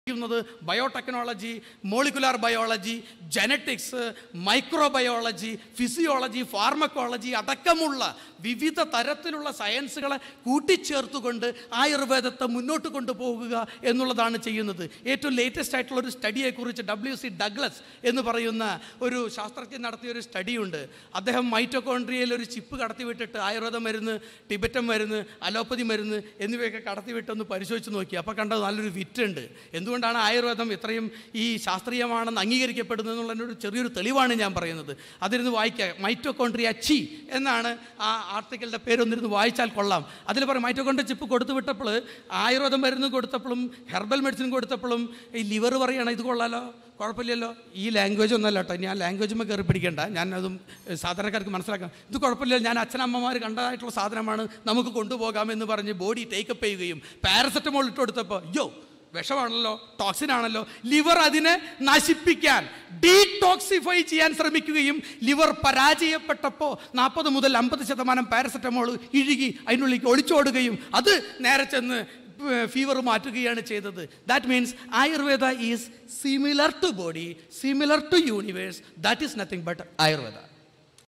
ുന്നത് biotechnology molecular biology genetics microbiology physiology pharmacology അടക്കമുള്ള വിവിധ തരത്തിലുള്ള സയൻസുകളെ കൂട്ടിച്ചേർത്തുകൊണ്ട് ആയുർവേദത്തെ മുന്നോട്ട് കൊണ്ടുപോകുക എന്നുള്ളതാണ് ചെയ്യുന്നത് ഏറ്റവും ലേറ്റസ്റ്റ് ആയിട്ടുള്ള ഒരു സ്റ്റഡിയെക്കുറിച്ച് ഡബ്ല്യു സി ഡഗ്ലസ് എന്ന് പറയുന്ന ഒരു ശാസ്ത്രജ്ഞൻ നടത്തിയ ഒരു സ്റ്റഡിയുണ്ട് അദ്ദേഹം മൈറ്റോകോൺട്രിയയിൽ ഒരു ചിപ്പ് കടത്തിവിട്ടിട്ട് ആയുർവേദ മരുന്ന് ടിബറ്റൻ മരുന്ന് അലോപ്പതി മരുന്ന് എന്നിവയൊക്കെ കടത്തിവിട്ടൊന്ന് പരിശോധിച്ച് നോക്കി അപ്പോൾ കണ്ടത് നല്ലൊരു വിറ്റുണ്ട് എന്തുകൊണ്ടാണ് ആയുർവേദം ഇത്രയും ഈ ശാസ്ത്രീയമാണെന്ന് അംഗീകരിക്കപ്പെടുന്നത് എന്നുള്ളതിൻ്റെ ഒരു ചെറിയൊരു തെളിവാണ് ഞാൻ പറയുന്നത് അതിരുന്ന് വായിക്കുക മൈറ്റോകോൺട്രിയ ചി എന്നാണ് ആ ആർട്ടിക്കലിൻ്റെ പേരൊന്നിരുന്ന് വായിച്ചാൽ കൊള്ളാം അതിൽ പറയും മൈറ്റോകോൺട്രിയ ചിപ്പ് കൊടുത്തു വിട്ടപ്പോൾ ആയുർവേദം മരുന്ന് കൊടുത്തപ്പോഴും ഹെർബൽ മെഡിസിൻ കൊടുത്തപ്പോഴും ഈ ലിവർ പറയണം ഇത് കൊള്ളാലോ കുഴപ്പമില്ലല്ലോ ഈ ലാംഗ്വേജ് ഒന്നല്ല കേട്ടോ ഞാൻ ലാംഗ്വേജുമ്പോൾ കയറി പിടിക്കേണ്ട ഞാൻ അതും ഏഹ്, സാധാരണക്കാർക്ക് മനസ്സിലാക്കാം ഇത് കുഴപ്പമില്ല ഞാൻ അച്ഛനമ്മമാർ കണ്ടതായിട്ടുള്ള സാധനമാണ് നമുക്ക് കൊണ്ടുപോകാമെന്ന് പറഞ്ഞ് ബോഡി ടേക്കപ്പ് ചെയ്യുകയും പാരസെറ്റമോൾ ഇട്ട് കൊടുത്തപ്പോൾ യോ വിഷമാണല്ലോ ടോക്സിൻ ആണല്ലോ ലിവർ അതിനെ നശിപ്പിക്കാൻ ഡീടോക്സിഫൈ ചെയ്യാൻ ശ്രമിക്കുകയും ലിവർ പരാജയപ്പെട്ടപ്പോൾ നാൽപ്പത് മുതൽ അമ്പത് ശതമാനം പാരസെറ്റമോൾ ഇഴുകി അതിനുള്ളിലേക്ക് ഒളിച്ചോടുകയും അത് നേരെ ചെന്ന് ഫീവർ മാറ്റുകയാണ് ചെയ്തത് that means Ayurveda is similar to body similar to universe that is nothing but Ayurveda